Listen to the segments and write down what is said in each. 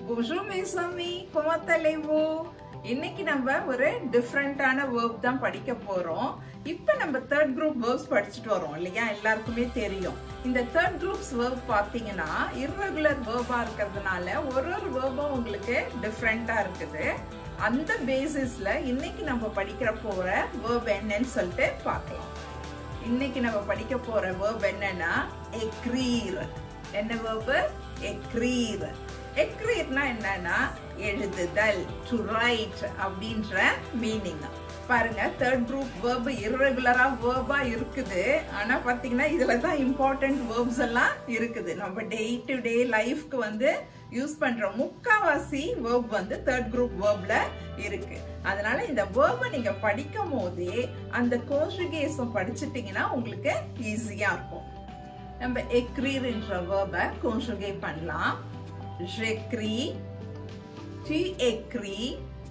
Bonjour mes amis, comment allez-vous? இன்னைக்கு நம்ம ஒரு டிஃப்ரெண்டான வேர்ப் தான் படிக்க போறோம் இப்ப நம்ம தேர்ட் குரூப் வேர்ப்ஸ் படிச்சுட்டு வரோம் இல்லையா எல்லாருக்குமே தெரியும் இந்த தேர்ட் குரூப்ஸ் வேர்ப் பாத்தீங்கன்னா irregular வேர்பா இருக்கிறதுனால ஒரு ஒரு வேர்பும் உங்களுக்கு டிஃப்ரெண்டா இருக்குது அந்த பேசிஸ்ல இன்னைக்கு நம்ம படிக்கிற போற வேர்ப் என்னன்னு சொல்லிட்டு பார்க்கலாம் இன்னைக்கு நம்ம படிக்க போற வேர்ப் என்னன்னா எக்ரீர் என்ன வேர்பு எக்ரீர் எக்ரீர்னா என்னன்னா எழுதுதல் டு ரைட் அப்படின்ற மீனிங் பாருங்க தேர்ட் குரூப் வேர்ப் irregular-ஆ வேர்பா இருக்குது ஆனா பாத்தீங்கன்னா இதுல தான் இம்பார்ட்டன்ட் வேர்ப்ஸ் எல்லாம் இருக்குது நம்ம டே டு டே லைஃப்க்கு வந்து யூஸ் பண்ற முக்காவாசி வேர்ப் வந்து தேர்ட் குரூப் வேர்ப்ல இருக்கு அதனால இந்த வேர்பை நீங்க படிக்கும் போதே அந்த கோஷுகேசம் படிச்சிட்டீங்கன்னா உங்களுக்கு ஈஸியா இருக்கும் நம்ம எக்ரீர்ன்ற வேர்பை கோஷுகேட் பண்ணலாம் j'écris tu écris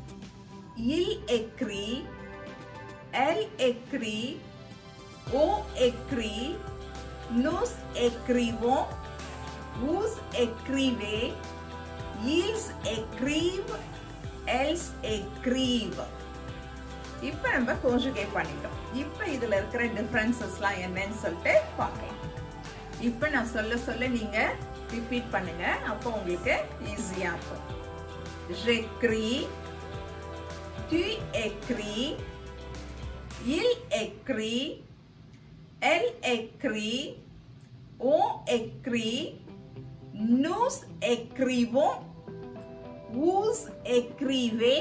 il écrit elle écrit on écrit nous écrivons vous écrivez ils écrivent elles écrivent இப்ப நம்ம conjugate பண்ணிட்டோம் இப்ப இதுல இருக்கிற டிஃபரன்சஸ்லாம் என்னன்னு சொல்லிட்டு பார்க்கலாம் இப்ப நான் சொல்ல சொல்ல நீங்க ரிப்பீட் பண்ணுங்க அப்போ உங்களுக்கு ஈஸியா இருக்கும் j'écris tu écris il écrit elle écrit on écrit nous écrivons vous écrivez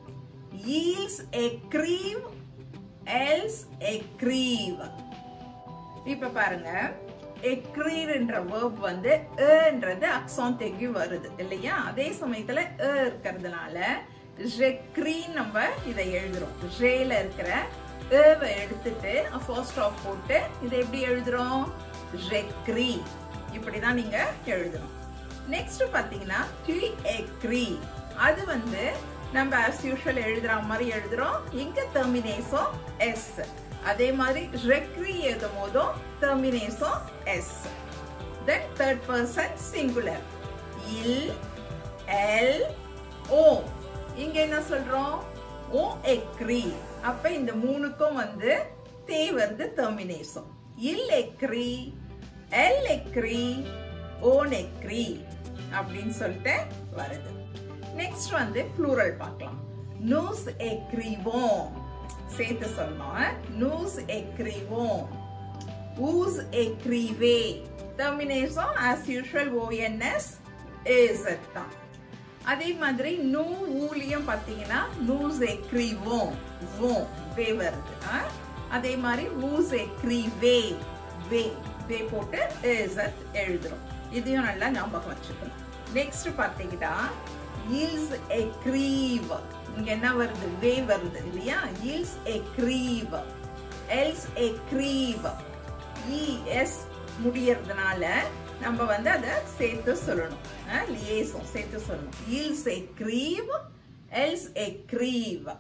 ils écrivent elles écrivent இப்ப பாருங்க எக்ரீர்ன்ற வேர்ப் வந்து ஏன்றது அக்ஸான் தெகி வருது இல்லையா அதே சமயத்துல ஏ இருக்கிறதுனால ஜெக்ரீ நம்ம இதை எழுதுறோம் ஜேல இருக்கிற ஏவை எடுத்துட்டு ஃபர்ஸ்ட் ஆஃப் போட்டு இதை எப்படி எழுதுறோம் ஜெக்ரி இப்படிதான் நீங்க எழுதணும் நெக்ஸ்ட் பாத்தீங்கன்னா டி எக்ரி அது வந்து நம்ம ஆஸ் யூஷுவல் எழுதுற மாதிரி எழுதுறோம் இங்க டெர்மினேஷன் எஸ் அதே மாதிரி ரெக்ரி எழுதும் போதும் டெர்மினேஷன் எஸ் தென் தேர்ட் பர்சன் சிங்குலர் இல் எல் ஓ இங்க என்ன சொல்றோம் ஓ எக்ரி அப்ப இந்த மூணுக்கும் வந்து தே வருது டெர்மினேஷன் இல் எக்ரி எல் எக்ரி ஓன் எக்ரி அப்படின்னு சொல்லிட்டு வருது நெக்ஸ்ட் வந்து ப்ளூரல் பார்க்கலாம் நூஸ் எக்ரிவோம் சேர்த்து சொல்லணும் நூஸ் எக்ரிவோம் ஊஸ் எக்ரிவே டெர்மினேஷன் ஆஸ் யூஷுவல் ஓஎன்எஸ் ஏஸ் தான் அதே மாதிரி நூ ஊலியம் பார்த்தீங்கன்னா நூஸ் எக்ரிவோம் வோம் வே வருது அதே மாதிரி ஊஸ் எக்ரிவே வே வே போட்டு ஏசத் எழுதுறோம் இதையும் நல்லா ஞாபகம் வச்சுக்கணும் நெக்ஸ்ட் பார்த்தீங்கன்னா இல்ஸ் எக்ரீவ் இங்க என்ன வருது வே வருது இல்லையா இல்ஸ் எக்ரீவ் எல்ஸ் எக்ரீவ் இ எஸ் முடியறதுனால நம்ம வந்து அதை சேர்த்து சொல்லணும் லியேசம் சேர்த்து சொல்லணும் இல்ஸ் எக்ரீவ் எல்ஸ் எக்ரீவ்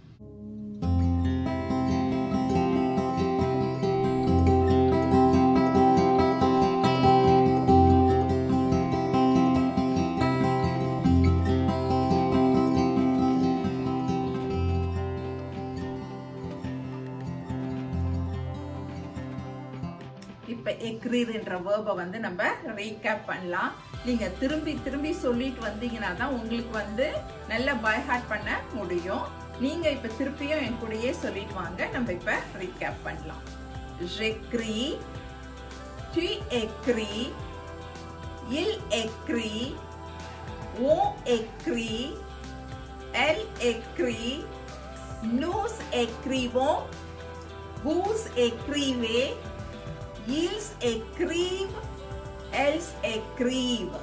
இப்ப எக்ரீர்ன்ற வேர்பை வந்து நம்ம ரீகேப் பண்ணலாம் நீங்க திரும்பி திரும்பி சொல்லிட்டு வந்தீங்கன்னா தான் உங்களுக்கு வந்து நல்ல பைஹார்ட் பண்ண முடியும் நீங்க இப்ப திருப்பியும் என் கூடயே சொல்லிட்டு வாங்க நம்ம இப்ப ரீகேப் பண்ணலாம் j'écris tu écris il écrit on écrit elle écrit nous écrivons vous écrivez ils écrivent, elles écrivent.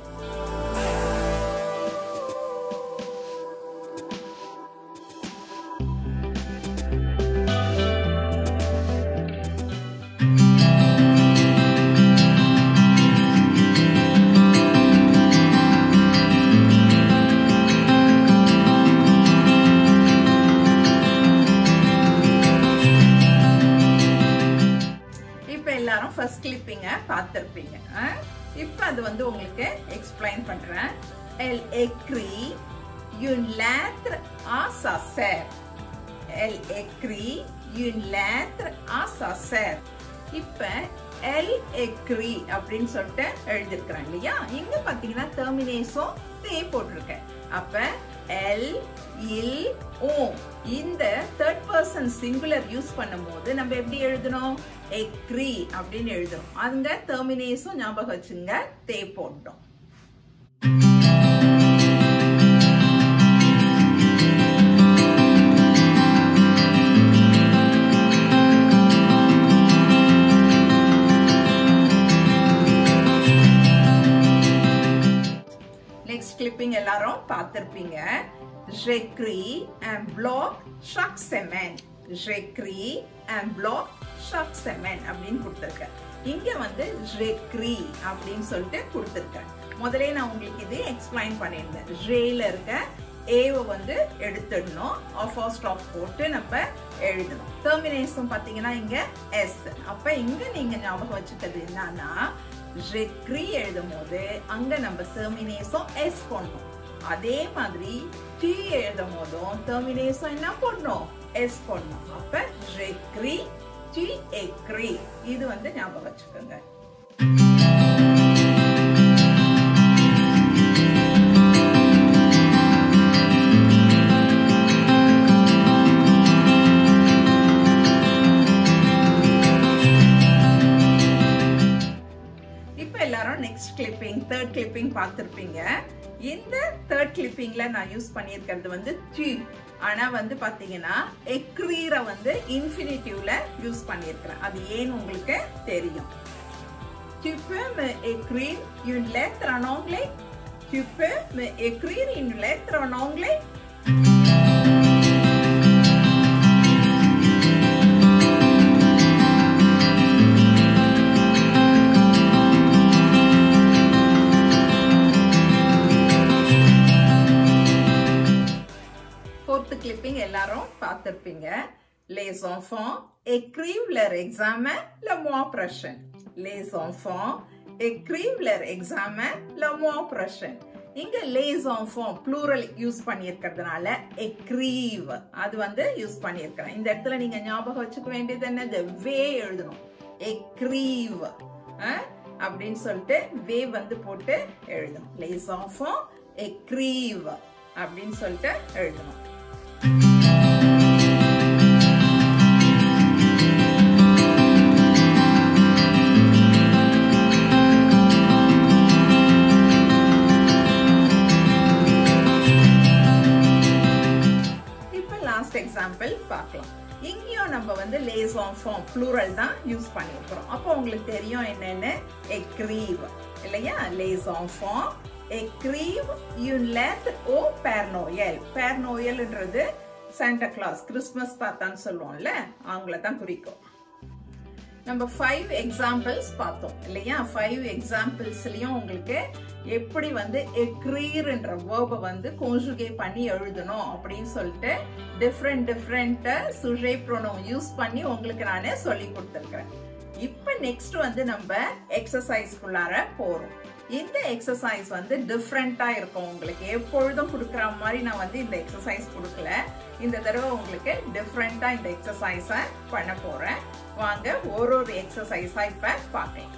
இப்ப எல்லாரும் ஃபர்ஸ்ட் கிளிப்பிங்க பார்த்திருப்பீங்க இப்போ அது வந்து உங்களுக்கு எக்ஸ்பிளைன் பண்றேன் elle écrit une lettre à sa sœur elle écrit une lettre à sa sœur இப்ப L agri அப்படின்னு சொல்லிட்டு எழுதிருக்கிறேன் இல்லையா இங்க பாத்தீங்கன்னா டெர்மினேஷன் தே போட்டிருக்கேன் அப்ப எல் இல் ஓம் இந்த தேர்ட் பர்சன் சிங்குலர் யூஸ் பண்ணும்போது நம்ம எப்படி எழுதணும் எக்ரி அப்படின்னு எழுதணும் அந்த டெர்மினேஷன் ஞாபகம் வச்சுங்க தே போட்டோம் நெக்ஸ்ட் கிளிப்பிங் எல்லாரும் பார்த்திருப்பீங்க j'écris un bloc chaque semaine j'écris un bloc chaque semaine அப்படின்னு கொடுத்துருக்கேன் இங்க வந்து j'écris அப்படின்னு சொல்லிட்டு கொடுத்துருக்கேன் முதல்ல நான் உங்களுக்கு இது எக்ஸ்பிளைன் பண்ணியிருந்தேன் ஜேல இருக்க ஏவை வந்து எடுத்துடணும் ஃபர்ஸ்ட் ஆஃப் போட்டு நம்ம எழுதணும் டெர்மினேஷன் பார்த்தீங்கன்னா இங்க எஸ் அப்ப இங்க நீங்க ஞாபகம் வச்சுக்கிறது என்னன்னா ஜெக்ரி எழுதும் போது அங்க நம்ம டெர்மினேஷன் எஸ் போடணும் அதே மாதிரி டி எழுதும் போதும் டெர்மினேஷன் என்ன போடணும் எஸ் போடணும் அப்ப ஜெக்ரி டி எக்ரி இது வந்து ஞாபகம் வச்சுக்கோங்க இப்ப எல்லாரும் நெக்ஸ்ட் கிளிப்பிங் தேர்ட் கிளிப்பிங் பார்த்திருப்பீங்க இந்த தேர்ட் கிளிப்பிங்ல நான் யூஸ் பண்ணியிருக்கிறது வந்து டி ஆனா வந்து பாத்தீங்கன்னா எக்ரீர வந்து இன்ஃபினிட்டிவ்ல யூஸ் பண்ணியிருக்கிறேன் அது ஏன்னு உங்களுக்கு தெரியும் Tu peux me écrire une lettre en anglais? Tu peux me écrire une lettre en anglais? Fourth clipping எல்லாரும் பார்த்திருப்பீங்க Les enfants écrivent leur examen le mois prochain. Les enfants écrivent leur examen le mois prochain. இங்க les enfants plural use பண்ணியிருக்கிறதுனால écrive அது வந்து use பண்ணியிருக்கிறேன் இந்த இடத்துல நீங்க ஞாபகம் வச்சுக்க வேண்டியது என்னது வே எழுதணும் écrive அஹ், அப்படின்னு சொல்லிட்டு வே வந்து போட்டு எழுதணும் les enfants écrive அப்படின்னு சொல்லிட்டு எழுதணும் இப்ப லாஸ்ட் எக்ஸாம்பிள் பார்க்கலாம் இங்கேயும் நம்ம வந்து லேஸ் ஃபார்ம் ப்ளூரல் தான் யூஸ் பண்ணியிருக்கிறோம் அப்போ உங்களுக்கு தெரியும் என்னன்னு எக்ரீவ் இல்லையா லேஸ் ஃபார்ம் எக்ரீவ் யூன் லெத் ஓ பேர் நோயல் பேர் நோயல்ன்றது சாண்டா கிளாஸ் கிறிஸ்மஸ் தாத்தான்னு சொல்லுவோம்ல அவங்கள தான் குறிக்கும் நம்ம ஃபைவ் எக்ஸாம்பிள்ஸ் பார்த்தோம் இல்லையா ஃபைவ் எக்ஸாம்பிள்ஸ்லயும் உங்களுக்கு எப்படி வந்து எக்ரீர்ன்ற வேர்பை வந்து கோஞ்சுகே பண்ணி எழுதணும் அப்படின்னு சொல்லிட்டு டிஃப்ரெண்ட் டிஃப்ரெண்ட் சுழை ப்ரோனோம் யூஸ் பண்ணி உங்களுக்கு நானே சொல்லி கொடுத்துருக்கிறேன் இப்ப நெக்ஸ்ட் வந்து நம்ம எக்ஸசைஸ்க்குள்ளார போறோம் இந்த எக்ஸசைஸ் வந்து டிஃப்ரெண்டா இருக்கும் உங்களுக்கு எப்பொழுதும் கொடுக்குற மாதிரி நான் வந்து இந்த எக்ஸசைஸ் கொடுக்கல இந்த தடவை உங்களுக்கு டிஃப்ரெண்டா இந்த எக்ஸசைஸ பண்ண போறேன் வாங்க ஒரு ஒரு எக்ஸசைஸா இப்ப பார்க்கலாம்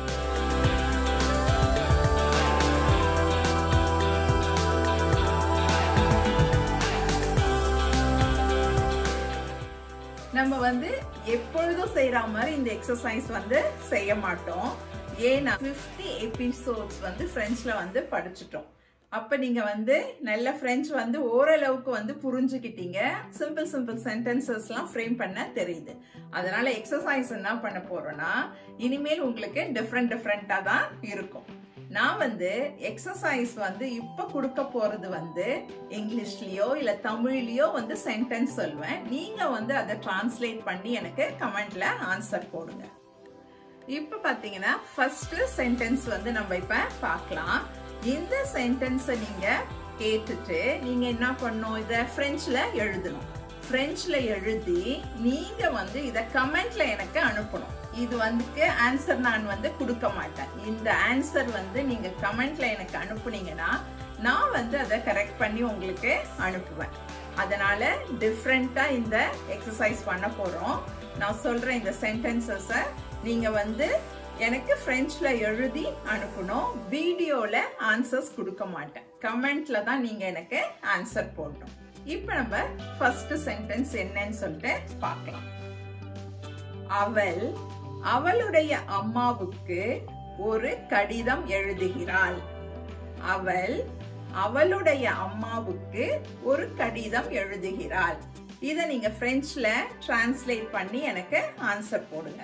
நம்ம வந்து எப்பொழுதும் செய்யற மாதிரி இந்த எக்ஸசைஸ் வந்து செய்ய மாட்டோம் ஏன்னா 50 எபிசோட்ஸ் வந்து பிரெஞ்ச்ல வந்து படிச்சுட்டோம் அப்ப நீங்க வந்து நல்ல பிரெஞ்சு வந்து ஓரளவுக்கு வந்து புரிஞ்சுக்கிட்டீங்க சிம்பிள் சிம்பிள் சென்டென்சஸ் எல்லாம் ஃப்ரேம் பண்ண தெரியுது அதனால எக்ஸசைஸ் என்ன பண்ண போறோம்னா இனிமேல் உங்களுக்கு டிஃப்ரெண்ட் டிஃப்ரெண்டா தான் இருக்கும் நான் வந்து எக்ஸசைஸ் வந்து இப்ப கொடுக்க போறது வந்து இங்கிலீஷ்லயோ இல்ல தமிழ்லயோ வந்து சென்டென்ஸ் சொல்வேன் நீங்க வந்து அதை டிரான்ஸ்லேட் பண்ணி எனக்கு கமெண்ட்ல ஆன்சர் போடுங்க இப்ப பாத்தீங்கன்னா ஃபர்ஸ்ட் சென்டென்ஸ் வந்து நம்ம இப்ப பார்க்கலாம் இந்த சென்டென்ஸை நீங்க கேட்டுட்டு நீங்க என்ன பண்ணணும் இத பிரெஞ்சுல எழுதணும் பிரெஞ்சுல எழுதி நீங்க வந்து இத கமெண்ட்ல எனக்கு அனுப்பணும் இது வந்துக்கு ஆன்சர் நான் வந்து கொடுக்க மாட்டேன் இந்த ஆன்சர் வந்து நீங்க கமெண்ட்ல எனக்கு அனுப்புனீங்கன்னா நான் வந்து அதை கரெக்ட் பண்ணி உங்களுக்கு அனுப்புவேன் அதனால டிஃப்ரெண்டா இந்த எக்ஸசைஸ் பண்ண போறோம் நான் சொல்ற இந்த சென்டென்சஸ நீங்க வந்து எனக்கு பிரெஞ்ச்ல எழுதி அனுப்பணும் வீடியோல ஆன்சர்ஸ் கொடுக்க மாட்டேன் கமெண்ட்ல தான் நீங்க எனக்கு ஆன்சர் போடணும் இப்ப நம்ம ஃபர்ஸ்ட் சென்டென்ஸ் என்னன்னு சொல்லிட்டு பார்க்கலாம் அவள் அவளுடைய அம்மாவுக்கு ஒரு கடிதம் எழுதுகிறாள் அவள் அவளுடைய அம்மாவுக்கு ஒரு கடிதம் எழுதுகிறாள் இத நீங்க பிரெஞ்ச்ல டிரான்ஸ்லேட் பண்ணி எனக்கு ஆன்சர் போடுங்க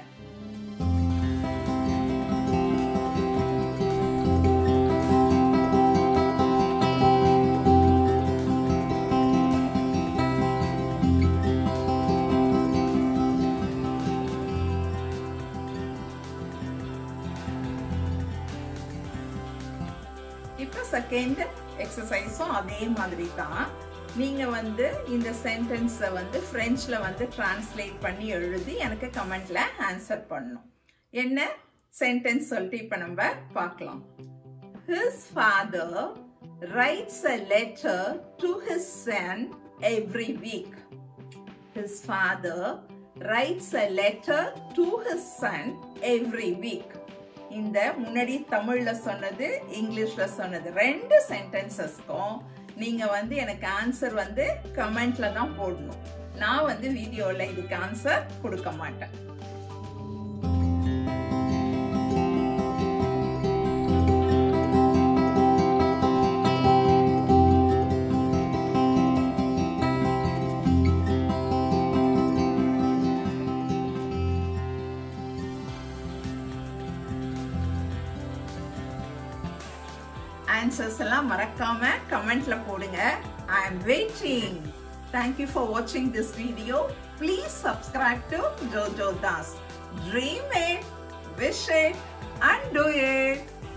இப்ப செகண்ட் எக்ஸசைஸும் அதே மாதிரி தான் நீங்க வந்து இந்த சென்டென்ஸை வந்து பிரெஞ்ச்ல வந்து டிரான்ஸ்லேட் பண்ணி எழுதி எனக்கு கமெண்ட்ல ஆன்சர் பண்ணணும் என்ன சென்டென்ஸ் சொல்லிட்டு இப்ப நம்ம பார்க்கலாம் His father writes a letter to his son every week. His father writes a letter to his son every week. இந்த முன்னாடி தமிழ்ல சொன்னது இங்கிலீஷ்ல சொன்னது ரெண்டு சென்டென்சஸ்க்கும் நீங்க வந்து எனக்கு ஆன்சர் வந்து கமெண்ட்ல தான் போடணும் நான் வந்து வீடியோல இதுக்கு ஆன்சர் கொடுக்க மாட்டேன் ஆன்சர்ஸ் எல்லாம் மறக்காம கமெண்ட்ல போடுங்க I am waiting thank you for வாட்சிங் this video please subscribe to Jojo Das dream it wish it and do it